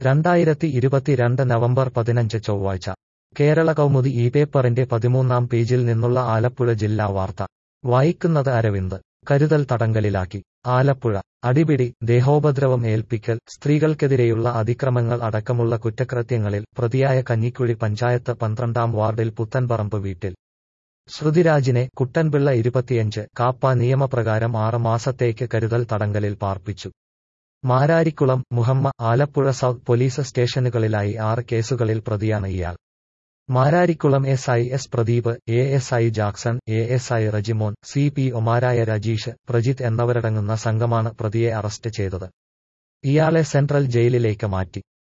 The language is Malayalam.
രണ്ടായിരത്തി ഇരുപത്തിരണ്ട് നവംബർ പതിനഞ്ച് ചൊവ്വാഴ്ച കേരള കൗമുദി ഈ പേപ്പറിന്റെ പതിമൂന്നാം പേജിൽ നിന്നുള്ള ആലപ്പുഴ ജില്ലാ വാർത്ത വായിക്കുന്നത് അരവിന്ദ് കരുതൽ തടങ്കലിലാക്കി ആലപ്പുഴ അടിപിടി ദേഹോപദ്രവം ഏൽപ്പിക്കൽ സ്ത്രീകൾക്കെതിരെയുള്ള അതിക്രമങ്ങൾ അടക്കമുള്ള കുറ്റകൃത്യങ്ങളിൽ പ്രതിയായ കഞ്ഞിക്കുഴി പഞ്ചായത്ത് പന്ത്രണ്ടാം വാർഡിൽ പുത്തൻപറമ്പ് വീട്ടിൽ ശ്രുതിരാജിനെ കുട്ടൻപിള്ള ഇരുപത്തിയഞ്ച് കാപ്പ നിയമപ്രകാരം ആറ് മാസത്തേക്ക് കരുതൽ തടങ്കലിൽ പാർപ്പിച്ചു മാരാരിക്കുളം മുഹമ്മ ആലപ്പുഴ സൗത്ത് പോലീസ് സ്റ്റേഷനുകളിലായി ആറ് കേസുകളിൽ പ്രതിയാണ് ഇയാൾ Mararikulam S I S Pradeep A S I Jackson A S I Rejimon C P ഒമാരായ രജീഷ് പ്രജിത്ത് എന്നിവരടങ്ങുന്ന സംഘമാണ് പ്രതിയെ അറസ്റ്റ് ചെയ്തത് ഇയാളെ സെൻട്രൽ ജയിലിലേക്ക് മാറ്റി